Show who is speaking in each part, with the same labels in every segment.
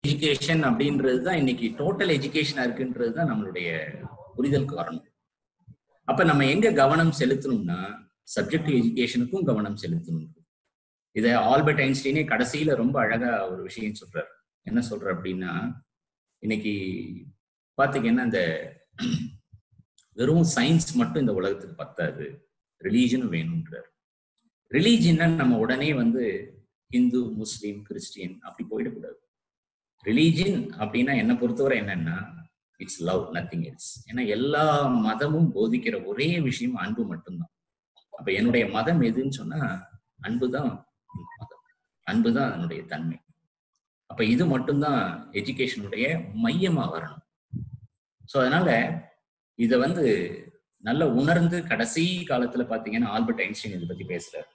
Speaker 1: education அப்படின்றது தான் இன்னைக்கு டோட்டல் எஜுகேஷனா இருக்குன்றது தான் நம்மளுடைய புரிதலுக்கு வரணும் அப்ப நம்ம எங்க கவனம் செலுத்தணும்னா சப்ஜெக்டிவ் எஜுகேஷனுக்கும் கவனம் செலுத்தணும் இத ஆல்பர்ட் ஐன்ஸ்டீனே கடைசியில ரொம்ப அழகா ஒரு விஷயம் சொல்றாரு என்ன சொல்ற அப்படின்னா இன்னைக்கு பாத்தீங்கன்னா இந்த வெறும் சயின்ஸ் மட்டும் இந்த உலகத்துக்கு பத்தாது ரிலீஜனும் வேணும்ன்றார் ரிலீஜன்னா நம்ம உடனே வந்து இந்து முஸ்லீம் கிறிஸ்டியன் அப்படி போயிடக்கூடாது ரிலீஜன் அப்படின்னா என்னை பொறுத்தவரை என்னன்னா இட்ஸ் லவ் நத்திங் எல்ஸ் ஏன்னா எல்லா மதமும் போதிக்கிற ஒரே விஷயம் அன்பு மட்டும்தான் அப்ப என்னுடைய மதம் எதுன்னு சொன்னா அன்பு தான் மதம் அன்பு தான் அதனுடைய தன்மை அப்ப இது மட்டும்தான் எஜுகேஷனுடைய மையமா வரணும் ஸோ அதனால இத வந்து நல்ல உணர்ந்து கடைசி காலத்துல பாத்தீங்கன்னா ஆல்பர்ட் ஐன்ஸ்டைன் இதை பத்தி பேசுறாரு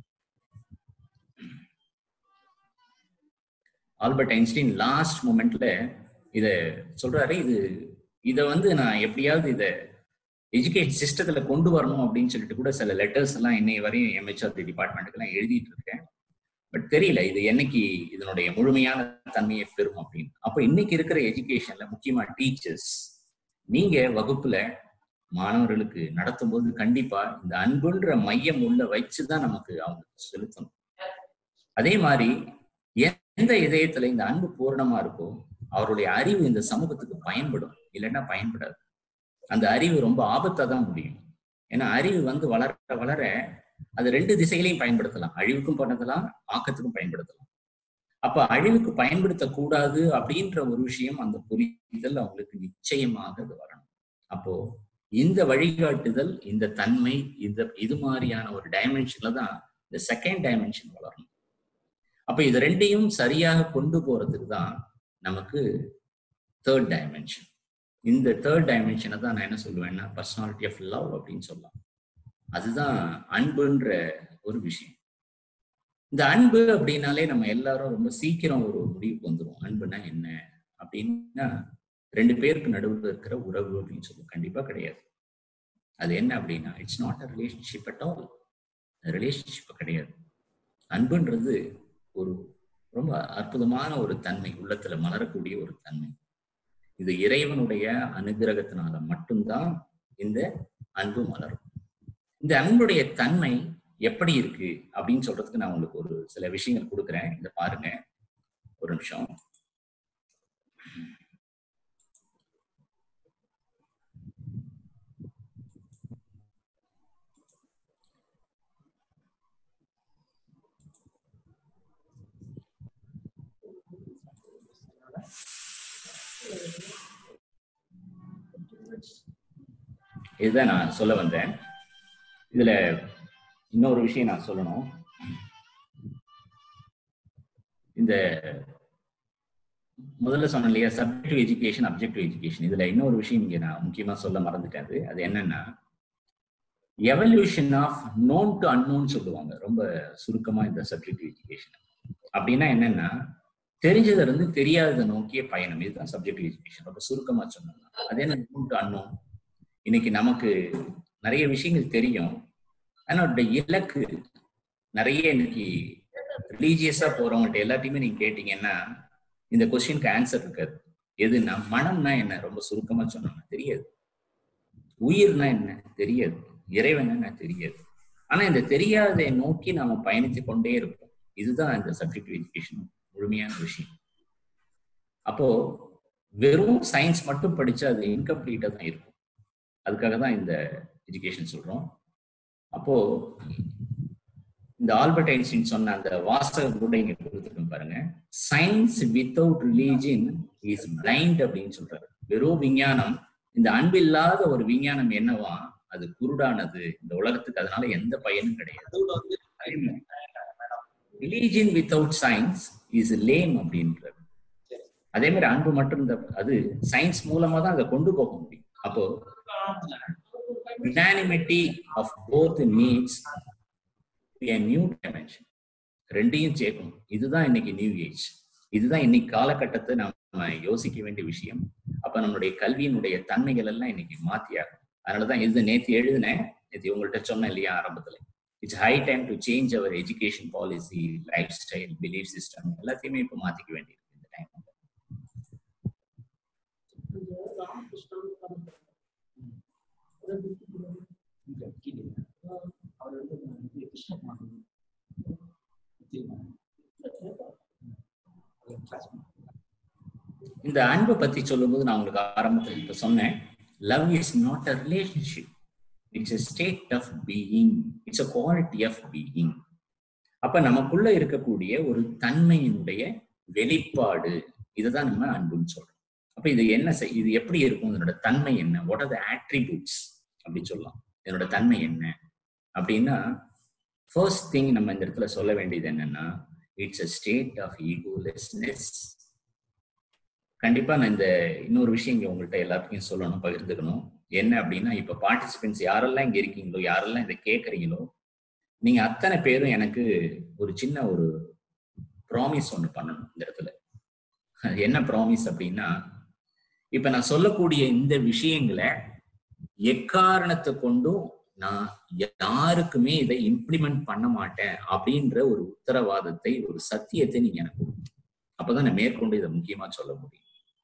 Speaker 1: ஆல்பர்ட் ஐன்ஸ்டைன் லாஸ்ட் மூமெண்ட்ல இத சொல்றாரு இது இத வந்து நான் எப்படியாவது இத எஜுகேஷன் சிஸ்டத்துல கொண்டு வரணும் அப்படின்னு சொல்லிட்டு கூட சில லெட்டர்ஸ் எல்லாம் இன்னை வரையும் எம்ஹெச்ஆர்டி டிபார்ட்மெண்ட்டுக்கு எல்லாம் எழுதிட்டு இருக்கேன் பட் தெரியல இது என்னைக்கு இதனுடைய முழுமையான தன்மையை பெறும் அப்படின்னு அப்ப இன்னைக்கு இருக்கிற எஜுகேஷன்ல முக்கியமா டீச்சர்ஸ் நீங்க வகுப்புல மாணவர்களுக்கு நடத்தும் போது கண்டிப்பா இந்த அன்புன்ற மையம் உள்ள வச்சுதான் நமக்கு அவங்களுக்கு செலுத்தணும் அதே மாதிரி எந்த இதயத்துல இந்த அன்பு பூரணமா இருக்கோ அவருடைய அறிவு இந்த சமூகத்துக்கு பயன்படும் இல்லைன்னா பயன்படாது அந்த அறிவு ரொம்ப ஆபத்தா தான் முடியும் ஏன்னா அறிவு வந்து வளர வளர அது ரெண்டு திசைகளையும் பயன்படுத்தலாம் அழிவுக்கும் பண்ணலாம் ஆக்கத்துக்கும் பயன்படுத்தலாம் அப்ப அழிவுக்கு பயன்படுத்தக்கூடாது அப்படின்ற ஒரு விஷயம் அந்த புரிதல் அவங்களுக்கு நிச்சயமாக அது வரணும் அப்போ இந்த வழிகாட்டுதல் இந்த தன்மை இந்த இது மாதிரியான ஒரு டைமென்ஷன்ல தான் இந்த செகண்ட் டைமென்ஷன் வளரணும் அப்ப இது ரெண்டையும் சரியாக கொண்டு போறதுக்கு தான் நமக்கு தேர்ட் டைமென்ஷன் இந்த தேர்ட் டைமென்ஷனை தான் நான் என்ன சொல்லுவேன்னா பர்சனாலிட்டி ஆஃப் லவ் அப்படின்னு சொல்லலாம் அதுதான் அன்புன்ற ஒரு விஷயம் இந்த அன்பு அப்படின்னாலே நம்ம எல்லாரும் ரொம்ப சீக்கிரம் ஒரு முடிவுக்கு வந்துடும் அன்புனா என்ன அப்படின்னா ரெண்டு பேருக்கு நடுவில் இருக்கிற உறவு அப்படின்னு சொல்லுவோம் கண்டிப்பா கிடையாது அது என்ன அப்படின்னா it's not a relationship at all relationship கிடையாது அன்புன்றது ஒரு ரொம்ப அற்புதமான ஒரு தன்மை உள்ளத்துல மலரக்கூடிய ஒரு தன்மை இது இறைவனுடைய அனுகிரகத்தினால மட்டும்தான் இந்த அன்பு மலரும் இந்த அன்புடைய தன்மை எப்படி இருக்கு அப்படின்னு சொல்றதுக்கு நான் உங்களுக்கு ஒரு சில விஷயங்கள் கொடுக்குறேன் இதை பாருங்க ஒரு நிமிஷம் இதுதான் நான் சொல்ல வந்தேன் இதுல இன்னொரு விஷயம் நான் சொல்லணும் இந்த முதல்ல சொன்னேன் இல்லையா சப்ஜெக்டிவ் எஜுகேஷன் அப்ஜெக்டிவ் எஜுகேஷன் இதுல இன்னொரு விஷயம் இங்க நான் முக்கியமா சொல்ல மறந்துட்டேன் அது அது என்னன்னா evolution of known to unknown சொல்லுவாங்க ரொம்ப சுருக்கமா இந்த சப்ஜெக்டிவ் எஜுகேஷன் அப்படின்னா என்னன்னா தெரிஞ்சதை இருந்து தெரியாததை நோக்கிய பயணம் இதுதான் சப்ஜெக்டிவ் எஜுகேஷன் ரொம்ப சுருக்கமா சொன்னாங்க அது என்ன நோன் டு அன்னோன் இன்னைக்கு நமக்கு நிறைய விஷயங்கள் தெரியும் ஆனா இலக்கு நிறைய இன்னைக்கு ரிலீஜியஸா போறவங்கள்ட்ட எல்லாத்தையுமே நீங்க கேட்டீங்கன்னா இந்த கொஸ்டினுக்கு ஆன்சர் இருக்காது எதுன்னா மனம்னா என்ன ரொம்ப சுருக்கமா சொன்னாங்க தெரியாது உயிர்னா என்ன தெரியாது இறைவன் என்ன தெரியாது ஆனா இந்த தெரியாததை நோக்கி நாம பயணித்து கொண்டே இருப்போம் இதுதான் இந்த சப்ஜெக்டிவ் எஜுகேஷன் முழுமையான விஷயம் அப்போ வெறும் சயின்ஸ் மட்டும் படிச்சா அது இன்கம்ப்ளீட்டா தான் இருக்கும் அதுக்காக தான் இந்த எஜுகேஷன் சொல்றோம் அப்போ இந்த ஆல்பர்ட் ஐன்ஸ்டீன் சொன்ன அந்த வாசகம் கூட இங்க கொடுத்துருக்கோம் பாருங்க science without religion is blind அப்படின்னு சொல்றாரு வெறும் விஞ்ஞானம் இந்த அன்பில்லாத ஒரு விஞ்ஞானம் என்னவா அது குருடானது இந்த உலகத்துக்கு அதனால எந்த பயனும் கிடையாது religion without science is lame அப்படின்றது அதே மாதிரி அன்பு மட்டும் இந்த அது சயின்ஸ் மூலமா தான் அதை கொண்டு போக முடியும் அப்போ unanimity of both needs a new dimension ரெண்டையும் சேர்க்கணும் இதுதான் இன்னைக்கு நியூ ஏஜ் இதுதான் இன்னைக்கு காலகட்டத்தை நம்ம யோசிக்க வேண்டிய விஷயம் அப்ப நம்மளுடைய கல்வியினுடைய தன்மைகள் எல்லாம் இன்னைக்கு மாத்தியாகும் அதனாலதான் இது நேத்து எழுதினேன் நேற்று உங்கள்கிட்ட சொன்னேன் இல்லையா ஆரம்பத்துல it's high time to change our education policy lifestyle belief system எல்லாத்தையுமே இப்ப மாத்திக்க வேண்டியிருக்கு இந்த டைம்
Speaker 2: அவர் வந்து இது கிருஷ்ணகுமார்
Speaker 1: இந்த அன்பை பத்தி சொல்லும்போது நான் உங்களுக்கு ஆரம்பத்தில் இப்ப சொன்னேன் love is not a relationship it's a state of being it's a quality of being அப்ப நமக்குள்ள இருக்கக்கூடிய ஒரு தன்மையினுடைய வெளிப்பாடு இதுதான் நம்ம அன்புன்னு சொல்றோம் அப்ப இது என்ன செய்- இது எப்படி இருக்கும் இதனோட தன்மை என்ன வாட் ஆர் த ஆட்ரிபியூட்ஸ் அப்படி சொல்லலாம் இதனோட தன்மை என்ன அப்படின்னா ஃபர்ஸ்ட் திங் நம்ம இந்த இடத்துல சொல்ல வேண்டியது என்னன்னா it's a state of egolessness கண்டிப்பா நான் இந்த இன்னொரு விஷயம் இங்க உங்கள்கிட்ட எல்லாத்துக்கும் சொல்லணும் பகிர்ந்துக்கணும் என்ன அப்படின்னா இப்ப பார்ட்டிசிபென்ட்ஸ் யாரெல்லாம் இங்க இருக்கீங்களோ யாரெல்லாம் இதை கேட்குறீங்களோ நீங்க அத்தனை பேரும் எனக்கு ஒரு சின்ன ஒரு ப்ராமிஸ் ஒன்று பண்ணணும் இந்த இடத்துல அது என்ன ப்ராமிஸ் அப்படின்னா இப்ப நான் சொல்லக்கூடிய இந்த விஷயங்களை எக்காரணத்தை கொண்டும் நான் யாருக்குமே இதை இம்ப்ளிமெண்ட் பண்ண மாட்டேன் அப்படின்ற ஒரு உத்தரவாதத்தை ஒரு சத்தியத்தை நீங்க எனக்கு கொடுக்கணும் அப்பதான் நான் மேற்கொண்டு இதை முக்கியமா சொல்ல முடியும்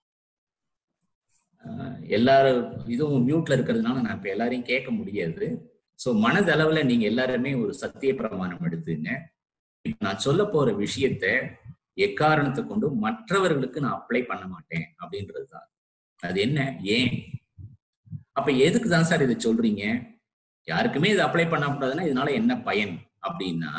Speaker 1: ஆஹ் எல்லாரும் இதுவும் மியூட்ல இருக்கிறதுனால நான் இப்ப எல்லாரையும் கேட்க முடியாது சோ மனதளவுல நீங்க எல்லாருமே ஒரு சத்திய பிரமாணம் எடுத்துங்க இப்ப நான் சொல்ல போற விஷயத்த எக்காரணத்தை கொண்டு மற்றவர்களுக்கு நான் அப்ளை பண்ண மாட்டேன் அப்படின்றதுதான் அது என்ன ஏன் அப்ப எதுக்கு தான் சார் இதை சொல்றீங்க யாருக்குமே இதை அப்ளை பண்ணக்கூடாதுன்னா இதனால என்ன பயன் அப்படின்னா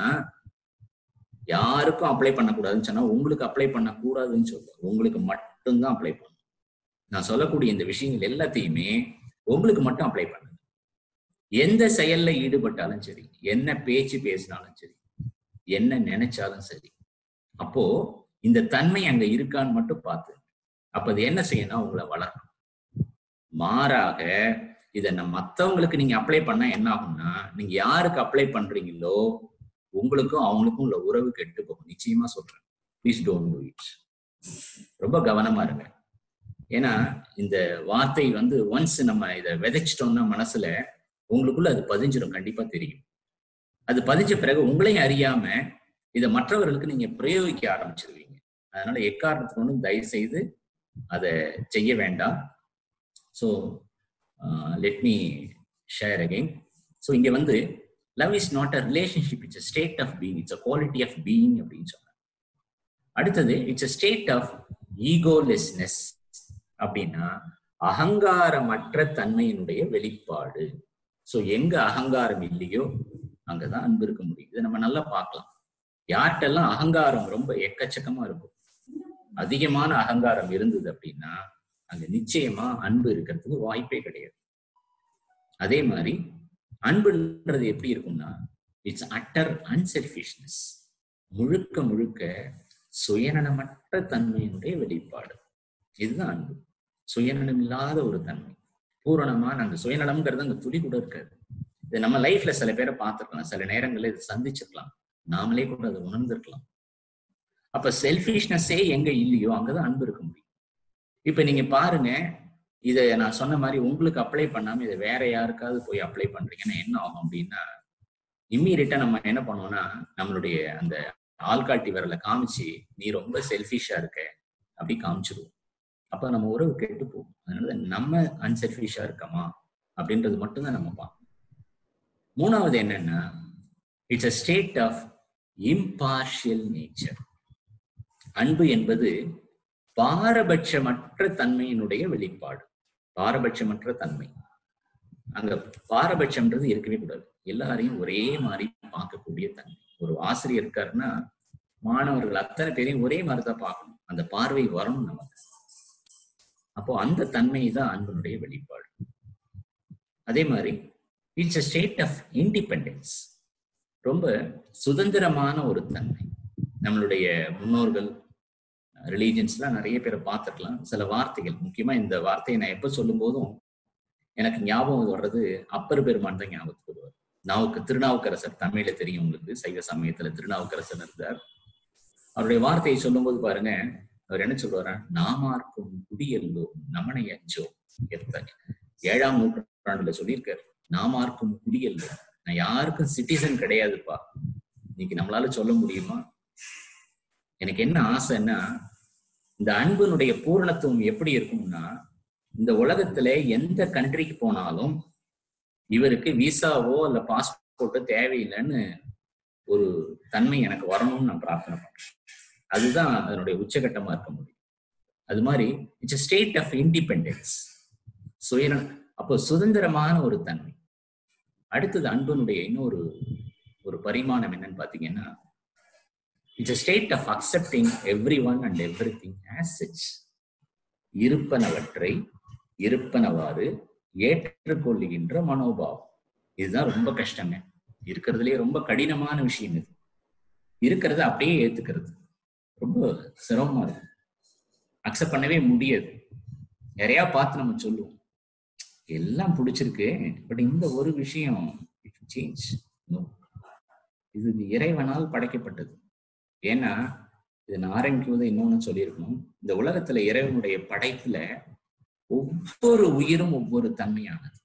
Speaker 1: யாருக்கும் அப்ளை பண்ணக்கூடாதுன்னு சொன்னா உங்களுக்கு அப்ளை பண்ணக்கூடாதுன்னு சொல்ல உங்களுக்கு மட்டும்தான் அப்ளை பண்ணணும் நான் சொல்லக்கூடிய இந்த விஷயங்கள் எல்லாத்தையுமே உங்களுக்கு மட்டும் அப்ளை பண்ணுங்க எந்த செயல்ல ஈடுபட்டாலும் சரி என்ன பேச்சு பேசினாலும் சரி என்ன நினைச்சாலும் சரி அப்போ இந்த தன்மை அங்க இருக்கான்னு மட்டும் பார்த்து அப்ப அது என்ன செய்யணும் உங்களை வளரணும் மாறாக இதை நம்ம மத்தவங்களுக்கு நீங்க அப்ளை பண்ணா என்ன ஆகும்னா நீங்க யாருக்கு அப்ளை பண்றீங்களோ உங்களுக்கும் அவங்களுக்கும் உள்ள உறவு கெட்டு போகும் நிச்சயமா சொல்றேன் ப்ளீஸ் டோன்ட் டூ இட் ரொம்ப கவனமா இருங்க ஏன்னா இந்த வார்த்தை வந்து ஒன்ஸ் நம்ம இதை விதைச்சிட்டோம்னா மனசுல உங்களுக்குள்ள அது பதிஞ்சிடும் கண்டிப்பா தெரியும் அது பதிஞ்ச பிறகு உங்களையும் அறியாம இதை மற்றவர்களுக்கு நீங்க பிரயோகிக்க ஆரம்பிச்சிருவீங்க அதனால எக்காரணத்துக்கு ஒன்றும் தயவு செய்து அதை செய்ய வேண்டாம் so let me share again so இங்க வந்து love is not a relationship it's a state of being it's a quality of being அப்படின்னு சொன்னாங்க அடுத்தது it's a state of egolessness அப்படின்னா அகங்காரமற்ற தன்மையினுடைய வெளிப்பாடு ஸோ எங்க அகங்காரம் இல்லையோ அங்கதான் அன்பு இருக்க முடியும் இதை நம்ம நல்லா பார்க்கலாம் யார்கிட்டெல்லாம் அகங்காரம் ரொம்ப எக்கச்சக்கமா இருக்கும் அதிகமான அகங்காரம் இருந்தது அப்படின்னா அங்க நிச்சயமா அன்பு இருக்கிறதுக்கு வாய்ப்பே கிடையாது அதே மாதிரி அன்புன்றது எப்படி இருக்கும்னா இட்ஸ் அட்டர் அன்செல்ஃபிஷ்னஸ் முழுக்க முழுக்க சுயநலமற்ற தன்மையினுடைய வெளிப்பாடு இதுதான் அன்பு சுயநலம் இல்லாத ஒரு தன்மை பூரணமான அந்த சுயநலம்ங்கிறது அங்க துளி கூட இருக்காது இது நம்ம லைஃப்ல சில பேரை பார்த்துருக்கலாம் சில நேரங்களில் இதை சந்திச்சிருக்கலாம் நாமளே கூட அதை உணர்ந்திருக்கலாம் அப்ப செல்ஃபிஷ்னஸே எங்க இல்லையோ அங்கதான் அன்பு இருக்க முடியும் இப்ப நீங்க பாருங்க இதை நான் சொன்ன மாதிரி உங்களுக்கு அப்ளை பண்ணாம இதை வேற யாருக்காவது போய் அப்ளை பண்றீங்கன்னா என்ன ஆகும் அப்படின்னா இம்மீடியட்டா நம்ம என்ன பண்ணுவோம்னா நம்மளுடைய அந்த ஆள்காட்டி விரலை காமிச்சு நீ ரொம்ப செல்ஃபிஷா இருக்க அப்படி காமிச்சிருவோம் அப்ப நம்ம உறவு கெட்டு போகும் அதனால நம்ம அன்செல்ஃபிஷா இருக்கமா அப்படின்றது மட்டும்தான் நம்ம பார்க்கணும் மூணாவது என்னன்னா it's a state of impartial nature அன்பு என்பது பாரபட்சமற்ற தன்மையினுடைய வெளிப்பாடு பாரபட்சமற்ற தன்மை அங்க பாரபட்சம்ன்றது இருக்கவே கூடாது எல்லாரையும் ஒரே மாதிரி பார்க்கக்கூடிய தன்மை ஒரு ஆசிரியர் இருக்காருன்னா மாணவர்கள் அத்தனை பேரையும் ஒரே மாதிரி தான் பார்க்கணும் அந்த பார்வை வரணும் நமக்கு அப்போ அந்த தன்மை தான் அன்பினுடைய வெளிப்பாடு அதே மாதிரி it's a state of independence ரொம்ப சுதந்திரமான ஒரு தன்மை நம்மளுடைய முன்னோர்கள் ரிலீஜன்ஸ்லாம் நிறைய பேரை பார்த்துருக்கலாம் சில வார்த்தைகள் முக்கியமா இந்த வார்த்தையை நான் எப்போ சொல்லும் போதும் எனக்கு ஞாபகம் வர்றது அப்பர் பெருமான் தான் ஞாபகத்துக்கு வருவார் நாவுக்கு திருநாவுக்கரசர் தமிழ்ல தெரியும் உங்களுக்கு சைவ சமயத்துல திருநாவுக்கரசர் இருந்தார் அவருடைய வார்த்தையை சொல்லும்போது பாருங்க அவர் என்ன சொல்றாரு நாமார்க்கும் குடியல்லோ நமனை அஞ்சோ எத்தனை ஏழாம் நூற்றாண்டுல சொல்லியிருக்காரு நாமார்க்கும் குடியல்லோ நான் யாருக்கும் சிட்டிசன் கிடையாதுப்பா இன்னைக்கு நம்மளால சொல்ல முடியுமா எனக்கு என்ன ஆசைன்னா இந்த அன்பினுடைய பூரணத்துவம் எப்படி இருக்கும்னா இந்த உலகத்துல எந்த கண்ட்ரிக்கு போனாலும் இவருக்கு விசாவோ இல்ல பாஸ்போர்ட்டோ தேவையில்லைன்னு ஒரு தன்மை எனக்கு வரணும்னு நான் பிரார்த்தனை பண்றேன் அதுதான் அதனுடைய உச்சகட்டமா இருக்க முடியும் அது மாதிரி இட்ஸ் ஸ்டேட் ஆஃப் இண்டிபெண்டன்ஸ் சுய அப்போ சுதந்திரமான ஒரு தன்மை அடுத்தது அன்பனுடைய இன்னொரு ஒரு பரிமாணம் என்னன்னு பாத்தீங்கன்னா it's state of accepting everyone and everything as such இருப்பனவற்றை இருப்பனவாறு ஏற்றுக்கொள்ளுகின்ற மனோபாவம் இதுதான் ரொம்ப கஷ்டங்க இருக்கிறதுலயே ரொம்ப கடினமான விஷயம் இது இருக்கிறத அப்படியே ஏத்துக்கிறது ரொம்ப சிரமமா இருக்கு அக்செப்ட் பண்ணவே முடியாது நிறைய பார்த்து நம்ம சொல்லுவோம் எல்லாம் பிடிச்சிருக்கு பட் இந்த ஒரு விஷயம் இட் சேஞ்ச் இது இறைவனால் படைக்கப்பட்டது ஏன்னா இது நான் ஆரம்பிக்கும்போது இன்னொன்னு சொல்லியிருக்கணும் இந்த உலகத்துல இறைவனுடைய படைப்புல ஒவ்வொரு உயிரும் ஒவ்வொரு தன்மையானது